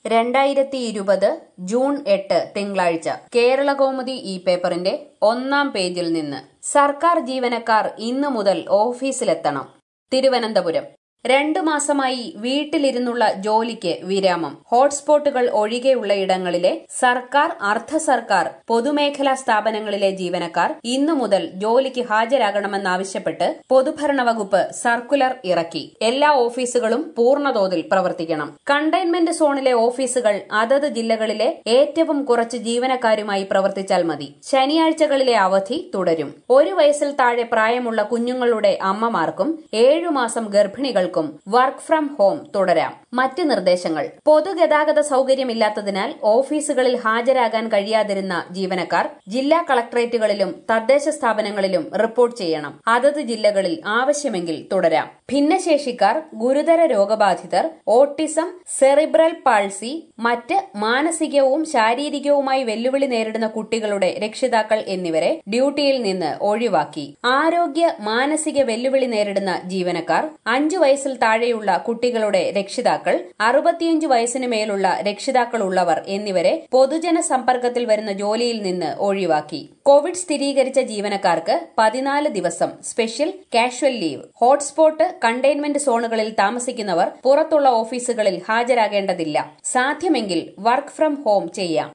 രണ്ടായിരത്തി ഇരുപത് ജൂൺ എട്ട് തിങ്കളാഴ്ച കേരളകൗമുദി ഈ പേപ്പറിന്റെ ഒന്നാം പേജിൽ നിന്ന് സർക്കാർ ജീവനക്കാർ ഇന്നു മുതൽ ഓഫീസിലെത്തണം തിരുവനന്തപുരം രണ്ടു മാസമായി വീട്ടിലിരുന്നുള്ള ജോലിക്ക് വിരാമം ഹോട്ട്സ്പോട്ടുകൾ ഒഴികെയുള്ള ഇടങ്ങളിലെ സർക്കാർ അർദ്ധ സർക്കാർ പൊതുമേഖലാ സ്ഥാപനങ്ങളിലെ ജീവനക്കാർ ഇന്നു മുതൽ ജോലിക്ക് ഹാജരാകണമെന്നാവശ്യപ്പെട്ട് പൊതുഭരണ വകുപ്പ് സർക്കുലർ ഇറക്കി എല്ലാ ഓഫീസുകളും പൂർണ്ണതോതിൽ പ്രവർത്തിക്കണം കണ്ടെയ്ൻമെന്റ് സോണിലെ ഓഫീസുകൾ അതത് ജില്ലകളിലെ ഏറ്റവും കുറച്ച് ജീവനക്കാരുമായി പ്രവർത്തിച്ചാൽ മതി ശനിയാഴ്ചകളിലെ അവധി തുടരും ഒരു വയസ്സിൽ താഴെ പ്രായമുള്ള കുഞ്ഞുങ്ങളുടെ അമ്മമാർക്കും ഏഴുമാസം ഗർഭിണികൾക്കും വർക്ക് ഫ്രം ഹോം തുടരാം മറ്റ് നിർദ്ദേശങ്ങൾ പൊതുഗതാഗത സൌകര്യമില്ലാത്തതിനാൽ ഓഫീസുകളിൽ ഹാജരാകാൻ കഴിയാതിരുന്ന ജീവനക്കാർ ജില്ലാ കളക്ടറേറ്റുകളിലും തദ്ദേശ സ്ഥാപനങ്ങളിലും റിപ്പോർട്ട് ചെയ്യണം അതത് ജില്ലകളിൽ ആവശ്യമെങ്കിൽ തുടരാം ഭിന്നശേഷിക്കാർ ഗുരുതര രോഗബാധിതർ ഓട്ടിസം സെറിബ്രൽ പാൾസി മറ്റ് മാനസികവും ശാരീരികവുമായി വെല്ലുവിളി നേരിടുന്ന കുട്ടികളുടെ രക്ഷിതാക്കൾ എന്നിവരെ ഡ്യൂട്ടിയിൽ നിന്ന് ഒഴിവാക്കി ആരോഗ്യ മാനസിക വെല്ലുവിളി നേരിടുന്ന ജീവനക്കാർ അഞ്ചു വയസ്സിൽ താഴെയുള്ള കുട്ടികളുടെ രക്ഷിതാക്കൾ അറുപത്തിയഞ്ച് വയസ്സിന് മേലുള്ള രക്ഷിതാക്കൾ ഉള്ളവർ എന്നിവരെ പൊതുജന സമ്പർക്കത്തിൽ വരുന്ന ജോലിയിൽ നിന്ന് ഒഴിവാക്കി കോവിഡ് സ്ഥിരീകരിച്ച ജീവനക്കാർക്ക് പതിനാല് ദിവസം special casual leave hotspot containment സോണുകളിൽ താമസിക്കുന്നവർ പുറത്തുള്ള ഓഫീസുകളിൽ ഹാജരാകേണ്ടതില്ല സാധ്യമെങ്കിൽ വർക്ക് ഫ്രം ഹോം ചെയ്യാം